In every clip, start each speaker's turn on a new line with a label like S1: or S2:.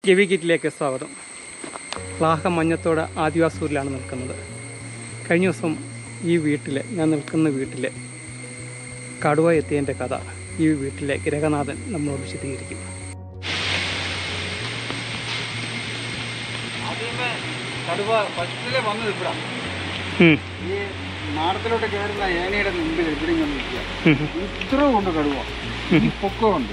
S1: KV കിറ്റിലേക്ക് സ്വാഗതം ലാഹ മഞ്ഞത്തോട് ആദിവാസൂരിലാണ് നിൽക്കുന്നത് കഴിഞ്ഞ ദിവസം ഈ വീട്ടിൽ ഞാൻ നിൽക്കുന്ന വീട്ടിൽ കടുവ എത്തിയതിൻ്റെ കഥ ഈ വീട്ടിലെ ഗ്രഹനാഥൻ നമ്മളോട് വിശദീകരിക്കും
S2: ആദ്യമേ കടുവ ഫസ്റ്റിലെ വന്നത് ഇവിടെ
S1: ഉം,
S2: ഈ മാടത്തിലോട്ട് കയറുന്ന ഏനയുടെ മുമ്പിൽ ഇവിടെ ഇങ്ങനെ നിൽക്കുക
S1: ഉം, ഉം.
S2: ഇത്ര ഉണ്ട് കടുവ ഈ പൊക്കമുണ്ട്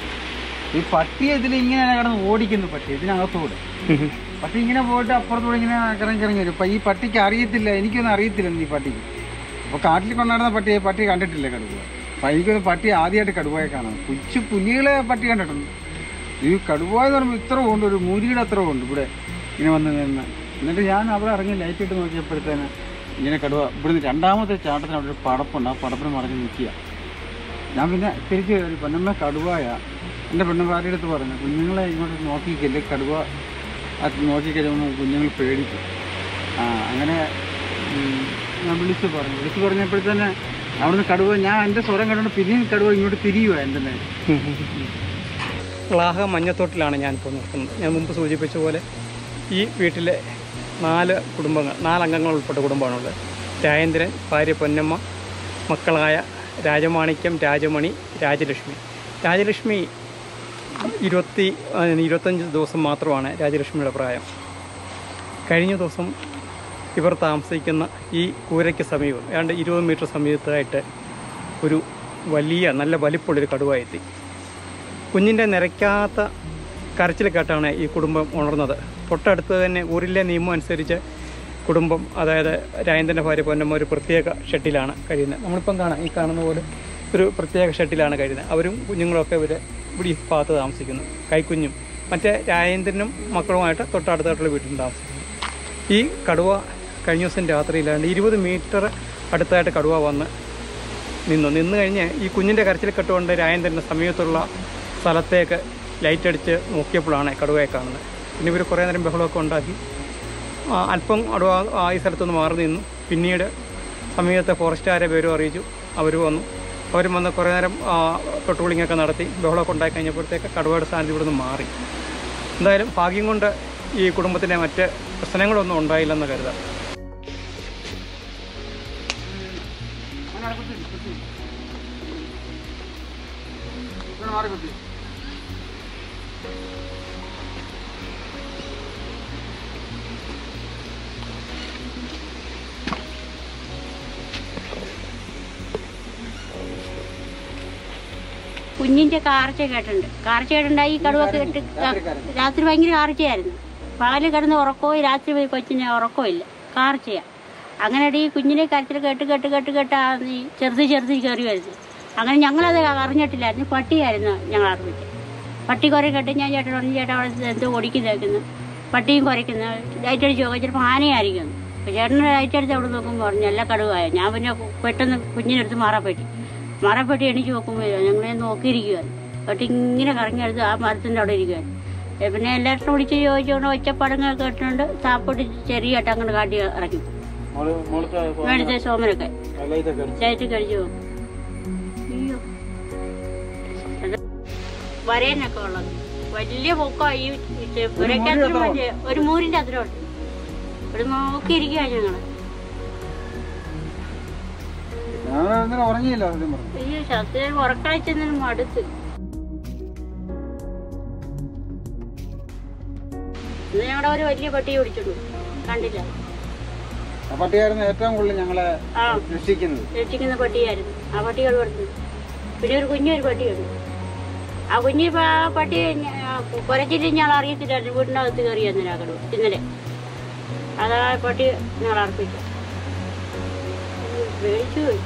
S2: ഈ പട്ടി ഇതിൽ ഇങ്ങനെ കിടന്ന് ഓടിക്കുന്നു പട്ടി ഇതിനകത്തൂടെ
S1: ഉം, ഉം.
S2: പട്ടി ഇങ്ങനെ പോയിട്ട് അപ്പുറത്തൂടെ ഇങ്ങനെ കിറങ്ങി കിറങ്ങി വരും അപ്പം ഈ പട്ടിക്ക് അറിയത്തില്ല എനിക്കൊന്നും അറിയത്തില്ല ഈ പട്ടിക്ക് അപ്പോൾ കാട്ടിൽ കൊണ്ടുനടന്ന പട്ടിയെ പട്ടി കണ്ടിട്ടില്ല കടുവ അപ്പം എനിക്കൊന്ന് പട്ടി ആദ്യമായിട്ട് കടുവയെ കാണാം കൊച്ചു പുലികളെ പട്ടി കണ്ടിട്ടുണ്ട് ഈ കടുവ എന്ന് പറയുമ്പോൾ ഇത്ര ഉണ്ട് ഒരു മൂരിയുടെ അത്ര ഉണ്ട് ഇവിടെ ഇങ്ങനെ വന്ന് നിന്ന് എന്നിട്ട് ഞാൻ അവിടെ ഇറങ്ങി ലൈറ്റ് ഇട്ട് നോക്കിയപ്പോഴത്തേന് ഇങ്ങനെ കടുവ ഇവിടുന്ന് രണ്ടാമത്തെ ചാട്ടത്തിന് അവിടെ ഒരു പടപ്പുണ്ട് ആ പടപ്പിന് മറിഞ്ഞ് നിൽക്കുക ഞാൻ പിന്നെ തിരിച്ച് ഒരു പെണ്ണമ്മ കടുവായ എൻ്റെ പെണ്ണുമ്പാരുടെ അടുത്ത് പറഞ്ഞു കുഞ്ഞുങ്ങളെ ഇങ്ങോട്ട് നോക്കിക്കല്ലേ കടുവ അത് നോക്കിക്കഴിയുമ്പോൾ കുഞ്ഞുങ്ങൾ പേടിക്കും ആ അങ്ങനെ ഉം, ഞാൻ വിളിച്ച് പറഞ്ഞു വിളിച്ച് പറഞ്ഞപ്പോഴത്തേന് അവിടുന്ന് കടുവ ഞാൻ എൻ്റെ സ്വരം കണ്ടുകൊണ്ട് പിന്നെയും കടുവ ഇങ്ങോട്ട് തിരിയുക എൻ്റെ മേൽ
S1: ഉം, ഉം, ഉം. ലാഹ മഞ്ഞത്തോട്ടിലാണ് ഞാനിപ്പോൾ നിൽക്കുന്നത് ഞാൻ മുമ്പ് സൂചിപ്പിച്ച പോലെ ഈ വീട്ടിലെ നാല് കുടുംബങ്ങൾ നാലംഗങ്ങൾ ഉൾപ്പെട്ട കുടുംബമാണുള്ളത് രാജേന്ദ്രൻ ഭാര്യ പൊന്നമ്മ മക്കളായ രാജമാണിക്യം രാജമണി രാജലക്ഷ്മി രാജലക്ഷ്മി ഇരുപത്തി ആ, ഇരുപത്തഞ്ച് ദിവസം മാത്രമാണ് രാജലക്ഷ്മിയുടെ പ്രായം കഴിഞ്ഞ ദിവസം ഇവർ താമസിക്കുന്ന ഈ കൂരയ്ക്ക് സമീപം ഏതാണ്ട് ഇരുപത് മീറ്റർ സമീപത്തായിട്ട് ഒരു വലിയ നല്ല വലിപ്പമുള്ളൊരു കടുവ എത്തി കുഞ്ഞിൻ്റെ നിരക്കാത്ത കരച്ചിൽ കേട്ടാണ് ഈ കുടുംബം ഉണർന്നത് തൊട്ടടുത്ത് തന്നെ ഊരിലെ നിയമം അനുസരിച്ച് കുടുംബം അതായത് രാജേന്ദ്രൻ്റെ ഭാര്യ പൊന്നമ്മ ഒരു പ്രത്യേക ഷെട്ടിലാണ് കഴിയുന്നത് നമ്മളിപ്പം കാണാം ഈ കാണുന്ന പോലെ ഒരു പ്രത്യേക ഷെട്ടിലാണ് കഴിയുന്നത് അവരും കുഞ്ഞുങ്ങളൊക്കെ ഇവർ ഇവിടെ ഈ ഭാഗത്ത് താമസിക്കുന്നു കൈക്കുഞ്ഞും മറ്റേ രാജേന്ദ്രനും മക്കളുമായിട്ട് തൊട്ടടുത്തായിട്ടുള്ള വീട്ടിൽ താമസിക്കുന്നു ഈ കടുവ കഴിഞ്ഞ ദിവസം രാത്രിയിലാണ്ട് ഇരുപത് മീറ്റർ അടുത്തായിട്ട് കടുവ വന്ന് നിന്നു നിന്ന് കഴിഞ്ഞ് ഈ കുഞ്ഞിൻ്റെ കരച്ചിൽ കെട്ടുകൊണ്ട് രാജേന്ദ്രൻ്റെ സമീപത്തുള്ള സ്ഥലത്തേക്ക് ലൈറ്റ് അടിച്ച് നോക്കിയപ്പോഴാണ് കടുവയെ കാണുന്നത് പിന്നെ ഇവർ കുറേ നേരം ബഹളമൊക്കെ ഉണ്ടാക്കി ആ, അല്പം കടുവ ആ ഈ സ്ഥലത്തുനിന്ന് മാറി നിന്നു പിന്നീട് സമീപത്തെ ഫോറസ്റ്റുകാരെ പേരും അറിയിച്ചു അവർ വന്നു അവരും വന്ന് കുറേ നേരം പെട്രോളിംഗ് ഒക്കെ നടത്തി ബഹളമൊക്കെ ഉണ്ടായി കഴിഞ്ഞപ്പോഴത്തേക്ക് കടുവയുടെ സ്ഥാനത്ത് ഇവിടുന്ന് മാറി എന്തായാലും ഭാഗ്യം കൊണ്ട് ഈ കുടുംബത്തിൻ്റെ മറ്റ് പ്രശ്നങ്ങളൊന്നും ഉണ്ടായില്ലെന്ന് കരുതാം
S2: അങ്ങനെ കുത്തി, കുത്തി. ഇങ്ങനെ മാറി കുത്തി.
S3: കുഞ്ഞിന്റെ കാർച്ച കേട്ടുണ്ട് കാർച്ച കേട്ടുണ്ടായി ഈ കടുവ കേട്ട്
S2: രാത്രി കരഞ്ഞു.
S3: രാത്രി ഭയങ്കര കാർച്ചയായിരുന്നു പകല് കിടന്ന് ഉറക്കവും രാത്രി പോയി കൊച്ചിന് ഉറക്കമില്ല കാർച്ചയാ അങ്ങനെ ഈ കുഞ്ഞിനെ കരച്ചിൽ കേട്ട് കേട്ട് കേട്ട് കേട്ട് ഈ ചെറുത് ചെറുത് കയറി വരുന്നത് അങ്ങനെ ഞങ്ങളത് അറിഞ്ഞിട്ടില്ലായിരുന്നു പട്ടിയായിരുന്നു ഞങ്ങൾ അറിഞ്ഞിട്ട് പട്ടി കുറെ കേട്ട് ഞാൻ ചേട്ടൻ പറഞ്ഞു ചേട്ടാ അവിടെ എന്തോ ഒടിക്കുന്നേക്കുന്നു പട്ടിയും കുരയ്ക്കുന്നു ലൈറ്റ് അടിച്ച് നോക്കാം ചിലപ്പോൾ ആനയായിരിക്കും അപ്പോൾ ചേട്ടന് ലൈറ്റ് അടിച്ച് അവിടെ നോക്കുമ്പോൾ പറഞ്ഞു എല്ലാ കടുവായ ഞാൻ പിന്നെ പെട്ടെന്ന് കുഞ്ഞിനെടുത്ത് മാറാൻ പറ്റി മരപ്പെട്ടി എണീച്ച് നോക്കുമ്പോൾ ഞങ്ങളെ നോക്കിയിരിക്കുവാണ് പട്ടി ഇങ്ങനെ കറങ്ങിയെടുത്ത് ആ മരത്തിൻ്റെ അവിടെ ഇരിക്കുവാണ് ഏ, പിന്നെ എല്ലാവരും വിളിച്ച് ചോദിച്ചുകൊണ്ട് ഒച്ചപ്പടങ്ങൾ കേട്ടുകൊണ്ട് സാപ്പൊട്ടി ചെറിയായിട്ട് അങ്ങോട്ട് കാട്ടി ഇറങ്ങി
S2: മോള് മോളത്തെ
S3: മേടിച്ച സോമനൊക്കെ
S2: ലൈറ്റൊക്കെ അടിച്ച്.
S3: ചായറ്റ് കഴിച്ചു പോകും അയ്യോ അത് വരേനൊക്കെ ഉള്ളത് വലിയ പൊക്കം ഈ പുരക്കകത്തിനും വലിയ ഒരു മൂരിന്റെ അതിലോട്ട് ഇവിടെ നോക്കിയിരിക്കുക ഞങ്ങള്
S2: ഞാൻ ഇന്നലെ ഉറങ്ങിയില്ല സത്യം പറഞ്ഞു
S3: അയ്യോ ശബ്ദം ഉറക്കളിച്ചതിന് മടുത്ത് ഇന്ന് ഞങ്ങളുടെ ഒരു വലിയ പട്ടി പിടിച്ചിട്ടു കണ്ടില്ല
S2: ആ പട്ടിയായിരുന്നു ഏറ്റവും കൂടുതൽ ഞങ്ങളെ
S3: ആ
S2: രക്ഷിക്കുന്നത്
S3: രക്ഷിക്കുന്ന പട്ടിയായിരുന്നു ആ പട്ടികൾ കൊടുത്തു പിന്നെ ഒരു കുഞ്ഞൊരു പട്ടിയുണ്ട് ആ കുഞ്ഞി ഇപ്പൊ ആ പട്ടി കുരച്ചിട്ട് ഞങ്ങൾ അറിയത്തില്ലായിരുന്നു വീടിനകത്ത് കയറി എന്നിലാക്കണു ഇന്നലെ അതാ ആ പട്ടി ഞങ്ങൾ അർപ്പിച്ചു പേടിച്ചു പോയി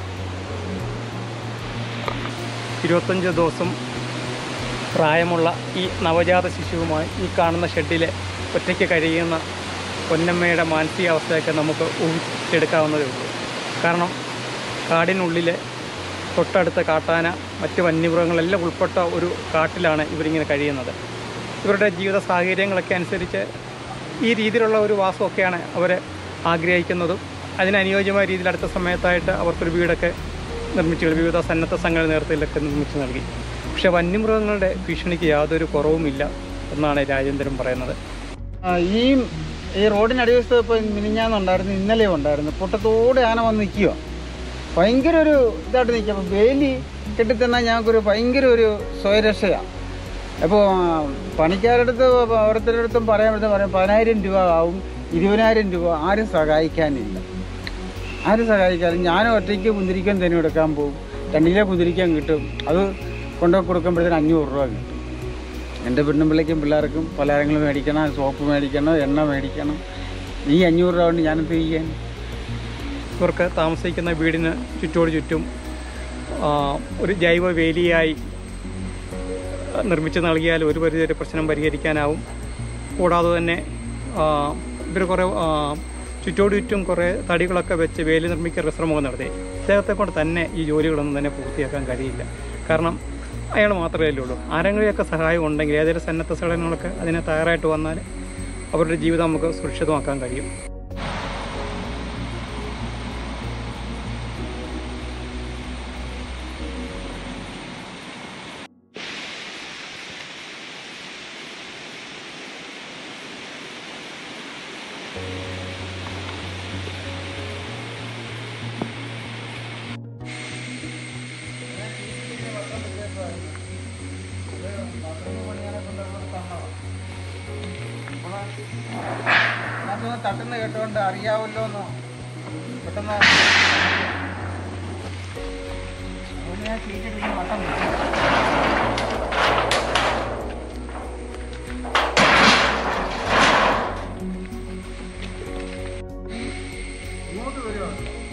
S1: ഇരുപത്തഞ്ച് ദിവസം പ്രായമുള്ള ഈ നവജാത ശിശുവുമായി ഈ കാണുന്ന ഷെഡിൽ ഒറ്റയ്ക്ക് കഴിയുന്ന പൊന്നമ്മയുടെ മാനസികാവസ്ഥയൊക്കെ നമുക്ക് ഊഹിച്ചെടുക്കാവുന്നതേ ഉള്ളൂ കാരണം കാടിനുള്ളിൽ തൊട്ടടുത്ത കാട്ടാന മറ്റ് വന്യമൃഗങ്ങളെല്ലാം ഉൾപ്പെട്ട ഒരു കാട്ടിലാണ് ഇവരിങ്ങനെ കഴിയുന്നത് ഇവരുടെ ജീവിത സാഹചര്യങ്ങളൊക്കെ അനുസരിച്ച് ഈ രീതിയിലുള്ള ഒരു വാസമൊക്കെയാണ് അവർ ആഗ്രഹിക്കുന്നതും അതിനനുയോജ്യമായ രീതിയിൽ അടുത്ത സമയത്തായിട്ട് അവർക്കൊരു വീടൊക്കെ നിർമ്മിച്ചു നൽകി. വിവിധ സന്നദ്ധ സംഘടന നേതൃത്വത്തിലൊക്കെ നിർമ്മിച്ചു നൽകി പക്ഷേ വന്യമൃഗങ്ങളുടെ ഭീഷണിക്ക് യാതൊരു കുറവുമില്ല എന്നാണ് രാജേന്ദ്രൻ പറയുന്നത്
S2: ആ, ഈ ഈ റോഡിനടിവശത്ത് ഇപ്പോൾ മിനിഞ്ഞാന്നുണ്ടായിരുന്നു ഇന്നലെയും ഉണ്ടായിരുന്നു പൊട്ടത്തോടെ ആന വന്ന് നിൽക്കുക ഭയങ്കര ഒരു ഇതായിട്ട് നിൽക്കുക അപ്പോൾ വേലി കെട്ടിത്തന്നാൽ ഞങ്ങൾക്കൊരു ഭയങ്കര ഒരു സ്വയരക്ഷയാണ് അപ്പോൾ പണിക്കാരുടെ അടുത്ത് ഓരോരുത്തരുടെ അടുത്തും പറയാൻ പറ്റുന്ന പറയാം പതിനായിരം രൂപ ആവും ഇരുപതിനായിരം രൂപ ആരും സഹായിക്കാനില്ല ആരും സഹായിക്കാനില്ല ഞാൻ ഒറ്റയ്ക്ക് കുന്തിരിക്കാൻ തന്നെ എടുക്കാൻ പോകും രണ്ട് കിലോ കുന്തിരിക്കാൻ കിട്ടും അത് കൊണ്ടുപോയി കൊടുക്കുമ്പോഴത്തേന് അഞ്ഞൂറ് രൂപ കിട്ടും എൻ്റെ പെണ്ണുമ്പിള്ളേക്കും പിള്ളേർക്കും പലഹാരങ്ങൾ മേടിക്കണം സോപ്പ് മേടിക്കണം എണ്ണ മേടിക്കണം ഈ അഞ്ഞൂറ് രൂപ കൊണ്ട് ഞാനെന്ത് ചെയ്യാൻ
S1: ഇവർക്ക് താമസിക്കുന്ന വീടിന് ചുറ്റോട് ചുറ്റും ആ, ഒരു ജൈവ വേലിയായി നിർമ്മിച്ച് നൽകിയാൽ ഒരു പരിധിവരെ പ്രശ്നം പരിഹരിക്കാനാവും കൂടാതെ തന്നെ ആ, ഇവർ കുറേ ആ, ചുറ്റോട് ചുറ്റും കുറേ തടികളൊക്കെ വെച്ച് വേലി നിർമ്മിക്കാൻ ശ്രമമൊക്കെ നടത്തി ഇദ്ദേഹത്തെ കൊണ്ട് തന്നെ ഈ ജോലികളൊന്നും തന്നെ പൂർത്തിയാക്കാൻ കഴിയില്ല കാരണം അയാൾ മാത്രമേ ഉള്ളൂ ആരെങ്കിലുമൊക്കെ സഹായം ഉണ്ടെങ്കിൽ ഏതെങ്കിലും സന്നദ്ധ സംഘടനകളൊക്കെ അതിനെ തയ്യാറായിട്ട് വന്നാൽ അവരുടെ ജീവിതം നമുക്ക് സുരക്ഷിതമാക്കാൻ കഴിയും
S2: അതൊന്ന് തട്ടുന്ന കേട്ടോണ്ട് അറിയാവല്ലോ എന്ന് പെട്ടെന്ന് അതുകൊണ്ട് ഞാൻ ചീറ്റിട്ട് വട്ടം വെച്ചു. ഇങ്ങോട്ട് വരുമോ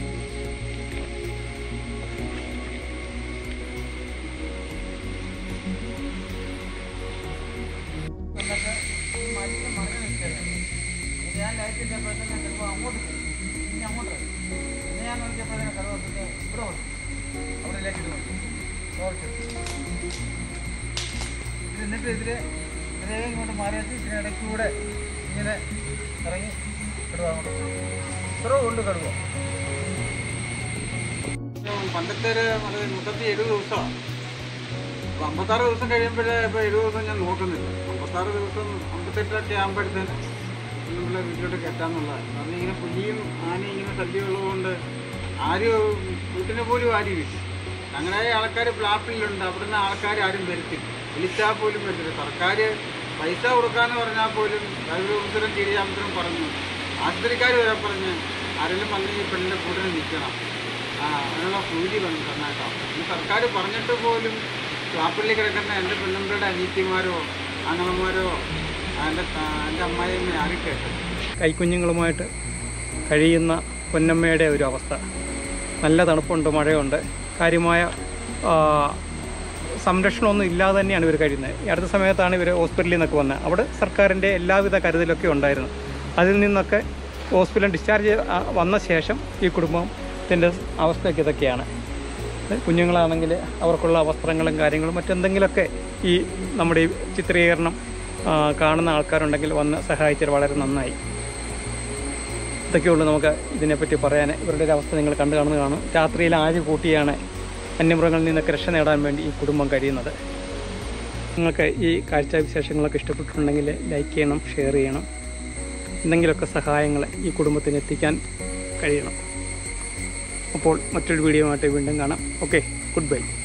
S2: എന്നിട്ട് ഈ മരുന്ന് മറിഞ്ഞ് നിൽക്കരുത് ഞാൻ ലൈറ്റ് ഇട്ടപ്പോഴത്തേക്ക് ഞാൻ ചിലപ്പോൾ അങ്ങോട്ട് പോകും. ഇനി അങ്ങോട്ട് വരും. പിന്നെ ഞാൻ നോക്കിയപ്പോഴത്തേക്ക് കഥ തുറന്നിട്ട് ഇവിടെ വന്നു അവിടെ ലൈറ്റ് ഇട്ട് വന്നു ടോർച്ച് ഇത് എന്നിട്ട് ഇതിൽ ഇതിലേ ഇങ്ങോട്ട് മാറിയിട്ട് ഇതിനിടയ്ക്ക് കൂടെ ഇങ്ങനെ ഇറങ്ങി കടുവ അങ്ങോട്ട് പോകും. ഇത്ര കൊണ്ട് കടുവ പണ്ടത്തെ ഒരു അത് മുപ്പത്തി എഴുപത് ദിവസമാണ് അപ്പൊ അമ്പത്താറ് ദിവസം കഴിയുമ്പോഴേ ഇപ്പൊ എഴുപത് ദിവസം ഞാൻ നോക്കുന്നില്ല അമ്പത്താറ് ദിവസം അമ്പത്തെട്ടൊക്കെ ആകുമ്പോഴത്തേന് നമ്മളെ വീട്ടിലോട്ട് കയറ്റാന്നുള്ളതാണ് കാരണം ഇങ്ങനെ പുലിയും ആനയും ഇങ്ങനെ ശല്യമുള്ളതുകൊണ്ട് ആരും വീട്ടിനെ പോലും ആരും ഇല്ല അങ്ങനെ ആൾക്കാർ പ്ലാപ്പിലുണ്ട് അവിടുന്ന് ആൾക്കാർ ആരും വരത്തില്ല വിളിച്ചാൽ പോലും വരത്തില്ല സർക്കാർ പൈസ കൊടുക്കാന്ന് പറഞ്ഞാൽ പോലും ഉത്തരം തിരിയാമത്തരം പറഞ്ഞു ആശുപത്രിക്കാർ വരെ പറഞ്ഞ് ആരെങ്കിലും വന്ന് ഈ പെണ്ണിൻ്റെ കൂടെ നിൽക്കണം ആ അതിനുള്ള കൂലി വേണം തന്നേക്കാം ഈ സർക്കാർ പറഞ്ഞിട്ട് പോലും പ്ലാപ്പിള്ളി കിടക്കുന്ന എൻ്റെ പെണ്ണുങ്ങളുടെ അനീത്തിമാരോ അങ്ങളന്മാരോ എൻ്റെ എൻ്റെ അമ്മായിയമ്മ ആരും കേട്ടത്
S1: കൈക്കുഞ്ഞുങ്ങളുമായിട്ട് കഴിയുന്ന പൊന്നമ്മയുടെ ഒരു അവസ്ഥ നല്ല തണുപ്പുണ്ട് മഴയുണ്ട് കാര്യമായ ആ, സംരക്ഷണമൊന്നും ഇല്ലാതെ തന്നെയാണ് ഇവർ കഴിയുന്നത് ഈ അടുത്ത സമയത്താണ് ഇവർ ഹോസ്പിറ്റലിൽ നിന്നൊക്കെ വന്നത് അവിടെ സർക്കാരിൻ്റെ എല്ലാവിധ കരുതലൊക്കെ ഉണ്ടായിരുന്നു അതിൽ നിന്നൊക്കെ ഹോസ്പിറ്റലിൽ ഡിസ്ചാർജ് ചെയ്ത്, ആ, വന്ന ശേഷം ഈ കുടുംബത്തിൻ്റെ അവസ്ഥയൊക്കെ ഇതൊക്കെയാണ് കുഞ്ഞുങ്ങളാണെങ്കിൽ അവർക്കുള്ള വസ്ത്രങ്ങളും കാര്യങ്ങളും മറ്റെന്തെങ്കിലുമൊക്കെ ഈ നമ്മുടെ ഈ ചിത്രീകരണം ആ, കാണുന്ന ആൾക്കാരുണ്ടെങ്കിൽ വന്ന് സഹായിച്ചാൽ വളരെ നന്നായി ഇതൊക്കെയുള്ളൂ നമുക്ക് ഇതിനെപ്പറ്റി പറയാൻ ഇവരുടെ ഒരു അവസ്ഥ നിങ്ങൾ കണ്ടു കാണുന്നത് കാണും രാത്രിയിൽ ആര് കൂട്ടിയാണ് വന്യമൃഗങ്ങളിൽ നിന്നൊക്കെ രക്ഷ നേടാൻ വേണ്ടി ഈ കുടുംബം കഴിയുന്നത് നിങ്ങൾക്ക് ഈ കാഴ്ചാവിശേഷങ്ങളൊക്കെ ഇഷ്ടപ്പെട്ടിട്ടുണ്ടെങ്കിൽ ലൈക്ക് ചെയ്യണം ഷെയർ ചെയ്യണം എന്തെങ്കിലുമൊക്കെ സഹായങ്ങൾ ഈ കുടുംബത്തിന് എത്തിക്കാൻ കഴിയണം അപ്പോൾ മറ്റൊരു വീഡിയോ ആയിട്ട് വീണ്ടും കാണാം ഓക്കെ ഗുഡ് ബൈ